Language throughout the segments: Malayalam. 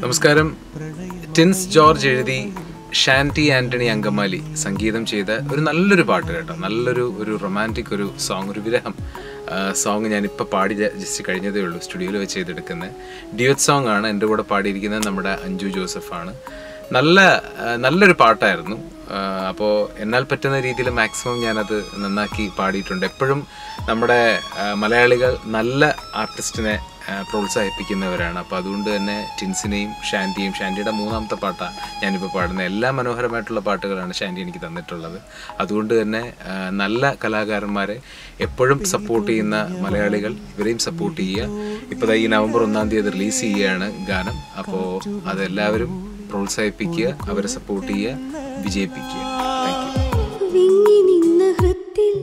നമസ്കാരം ടിൻസ് ജോർജ് എഴുതി ഷാൻറ്റി ആന്റണി അങ്കമാലി സംഗീതം ചെയ്ത ഒരു നല്ലൊരു പാട്ട് കേട്ടോ നല്ലൊരു ഒരു റൊമാൻറ്റിക് ഒരു സോങ് ഒരു വിരഹം സോങ് ഞാനിപ്പോൾ പാടി ജസ്റ്റ് കഴിഞ്ഞതേ ഉള്ളൂ സ്റ്റുഡിയോയിൽ വെച്ച് ചെയ്തെടുക്കുന്നത് ഡ്യൂറ്റ് സോങ് ആണ് എൻ്റെ കൂടെ പാടിയിരിക്കുന്നത് നമ്മുടെ അഞ്ജു ജോസഫാണ് നല്ല ആ, നല്ലൊരു പാട്ടായിരുന്നു അപ്പോൾ എന്നാൽ പറ്റുന്ന രീതിയിൽ മാക്സിമം ഞാനത് നന്നാക്കി പാടിയിട്ടുണ്ട് എപ്പോഴും നമ്മുടെ ആ, മലയാളികൾ നല്ല ആർട്ടിസ്റ്റിനെ ആ, പ്രോത്സാഹിപ്പിക്കുന്നവരാണ് അപ്പോൾ അതുകൊണ്ട് തന്നെ ടിൻസിനെയും ഷാൻറ്റിയും ഷാൻറ്റിയുടെ മൂന്നാമത്തെ പാട്ടാണ് ഞാനിപ്പോൾ പാടുന്നത് എല്ലാ മനോഹരമായിട്ടുള്ള പാട്ടുകളാണ് ഷാൻറ്റി എനിക്ക് തന്നിട്ടുള്ളത് അതുകൊണ്ട് തന്നെ ആ, നല്ല കലാകാരന്മാരെ എപ്പോഴും സപ്പോർട്ട് ചെയ്യുന്ന മലയാളികൾ ഇവരെയും സപ്പോർട്ട് ചെയ്യുക ഇപ്പോൾ ഈ നവംബർ ഒന്നാം തീയതി റിലീസ് ചെയ്യുകയാണ് ഗാനം അപ്പോൾ അതെല്ലാവരും പ്രോത്സാഹിപ്പിക്കുക അവരെ സപ്പോർട്ട് ചെയ്യുക വിജയിപ്പിക്കുക താങ്ക് യു വിങ്ങി നിന്ന ഹൃത്തിൽ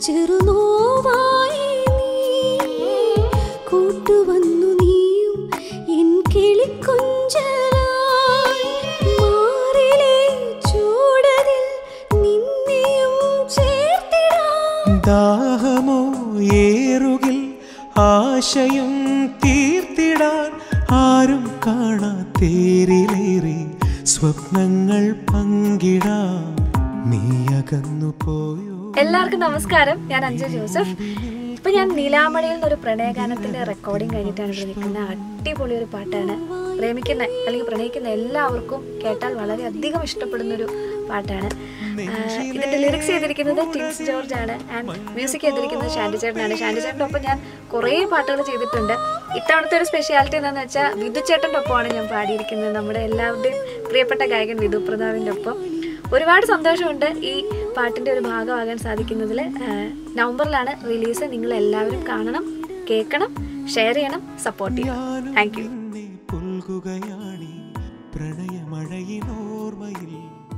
ചെറുനോവായി നീ കൂട്ടുവന്നു നീയും എൻ കിളിക്കൊഞ്ചലായി മാറിലെ ചൂടതിൽ നിന്നെയും ചേർത്തിടാം ദാഹമോ ഏറുകിൽ ആശയം തീർത്തിടാൻ ആരും കാണാത്തേരിലേറി സ്വപ്നങ്ങൾ പങ്കിടാം നീ അകന്നു പോയോ എല്ലാവർക്കും നമസ്കാരം ഞാൻ അഞ്ജു ജോസഫ് ഇപ്പൊ ഞാൻ നീലാമണിയിൽ നിന്നൊരു പ്രണയഗാനത്തിന്റെ റെക്കോർഡിംഗ് കഴിഞ്ഞിട്ടാണ് ഇവിടെ നിൽക്കുന്ന അടിപൊളി ഒരു പാട്ടാണ് പ്രേമിക്കുന്ന അല്ലെങ്കിൽ പ്രണയിക്കുന്ന എല്ലാവർക്കും കേട്ടാൽ വളരെ അധികം ഇഷ്ടപ്പെടുന്ന ഒരു പാട്ടാണ് ആഹ് ഇതിന്റെ ലിറിക്സ് ചെയ്തിരിക്കുന്നത് ടിൻസ് ജോർജ് ആണ് ആൻഡ് മ്യൂസിക് ചെയ്തിരിക്കുന്നത് ഷാൻഡി ചേട്ടനാണ് ഷാൻഡി ചേട്ടൻ്റെ ഒപ്പം ഞാൻ കുറേ പാട്ടുകൾ ചെയ്തിട്ടുണ്ട് ഇത്തവണത്തെ ഒരു സ്പെഷ്യാലിറ്റി എന്താണെന്ന് വെച്ചാൽ വിധു ചേട്ടൻ്റെ ഒപ്പമാണ് ഞാൻ പാടിയിരിക്കുന്നത് നമ്മുടെ എല്ലാവരുടെയും പ്രിയപ്പെട്ട ഗായകൻ വിധു പ്രതാപിൻ്റെ ഒപ്പം ഒരുപാട് സന്തോഷമുണ്ട് ഈ പാട്ടിൻ്റെ ഒരു ഭാഗമാകാൻ സാധിക്കുന്നതിൽ നവംബറിലാണ് റിലീസ് നിങ്ങൾ എല്ലാവരും കാണണം കേൾക്കണം ഷെയർ ചെയ്യണം സപ്പോർട്ട് ചെയ്യണം താങ്ക് യു നിന്നെ പുൽകുകയാണി പ്രണയമഴയിനോർമ്മയിൽ